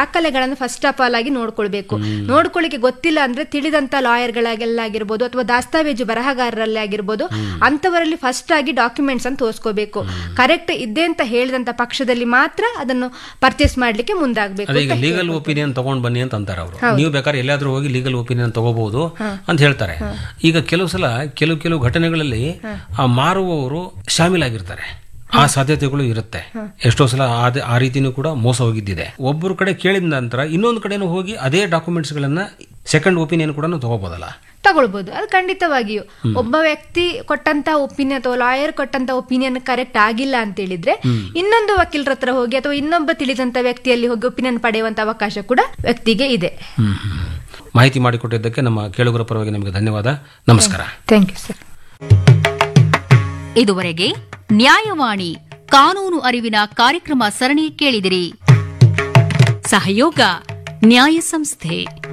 ದಾಖಲೆಗಳನ್ನು first of all ಆಗಿ ನೋಡ್ಕೊಳ್ಬೇಕು ನೋಡ್ಕೊಳ್ಳಿಕ್ಕೆ ಗೊತ್ತಿಲ್ಲ ಅಂದ್ರೆ ತಿಳಿದಂತ ಲಾಯರ್ಗಳಾಗೆಲ್ಲ ಆಗಿರ್ಬೋದು ಅಥವಾ ದಾಸ್ತಾವೇಜು ಬರಹಗಾರರಲ್ಲಿ ಆಗಿರ್ಬೋದು ಅಂತವರಲ್ಲಿ ಫಸ್ಟ್ ಆಗಿ ಡಾಕ್ಯುಮೆಂಟ್ಸ್ ಅನ್ನು ತೋರಿಸ್ಕೋಬೇಕು ಕರೆಕ್ಟ್ ಇದೆ ಅಂತ ಹೇಳಿದಂತ ಪಕ್ಷದಲ್ಲಿ ಮಾತ್ರ ಅದನ್ನು ಪರ್ಚೇಸ್ ಮಾಡ್ಲಿಕ್ಕೆ ಮುಂದಾಗಬೇಕು ಅದೇ ಈಗ ಲೀಗಲ್ ಒಪಿನಿಯನ್ ತಗೊಂಡ್ ಬನ್ನಿ ಅಂತ ಅಂತಾರೆ ಅವರು ನೀವು ಬೇಕಾದ್ರೆ ಎಲ್ಲಾದ್ರೂ ಹೋಗಿ ಲೀಗಲ್ ಒಪಿನಿಯನ್ ತಗೋಬಹುದು ಅಂತ ಹೇಳ್ತಾರೆ ಈಗ ಕೆಲವು ಸಲ ಕೆಲವು ಕೆಲವು ಘಟನೆಗಳಲ್ಲಿ ಆ ಮಾರುವವರು ಶಾಮೀಲಾಗಿರ್ತಾರೆ ಆ ಸಾಧ್ಯತೆಗಳು ಇರುತ್ತೆ ಎಷ್ಟೋ ಸಲ ಆದ- ಆ ರೀತಿನೂ ಕೂಡ ಮೋಸ ಹೋಗಿದ್ದಿದೆ ಒಬ್ಬರು ಕಡೆ ಕೇಳಿದ ನಂತರ ಇನ್ನೊಂದು ಕಡೆನೂ ಹೋಗಿ ಅದೇ ಡಾಕ್ಯುಮೆಂಟ್ಸ್ ಗಳನ್ನ ಸೆಕೆಂಡ್ ಒಪಿನಿಯನ್ ಕೂಡ ತಗೋಬೋದಲ್ಲ ತಗೊಳ್ಬಹುದು ಅದು ಖಂಡಿತವಾಗಿಯೂ ಒಬ್ಬ ವ್ಯಕ್ತಿ ಕೊಟ್ಟಂತ ಒಪಿನಿಯನ್ ಅಥವಾ ಲಾಯರ್ ಕೊಟ್ಟಂತ ಒಪಿನಿಯನ್ ಕರೆಕ್ಟ್ ಆಗಿಲ್ಲ ಅಂತ ಹೇಳಿದ್ರೆ ಇನ್ನೊಂದು ವಕೀಲರ ಹತ್ರ ಹೋಗಿ ಅಥವಾ ಇನ್ನೊಬ್ಬ ತಿಳಿದಂತ ವ್ಯಕ್ತಿಯಲ್ಲಿ ಹೋಗಿ ಒಪಿನಿಯನ್ ಪಡೆಯುವಂತ ಅವಕಾಶ ಕೂಡ ವ್ಯಕ್ತಿಗೆ ಇದೆ ಹ್ಮ್ ಹ್ಮ್. ಮಾಹಿತಿ ಮಾಡಿಕೊಟ್ಟಿದ್ದಕ್ಕೆ ನಮ್ಮ ಕೇಳುಗರ ಪರವಾಗಿ ನಿಮಗೆ ಧನ್ಯವಾದ ನಮಸ್ಕಾರ ಥ್ಯಾಂಕ್ ಯು ಸರ್ ಇದುವರೆಗೆ ನ್ಯಾಯವಾಣಿ ಕಾನೂನು ಅರಿವಿನ ಕಾರ್ಯಕ್ರಮ ಸರಣಿ ಕೇಳಿದಿರಿ ಸಹಯೋಗ ನ್ಯಾಯ ಸಂಸ್ಥೆ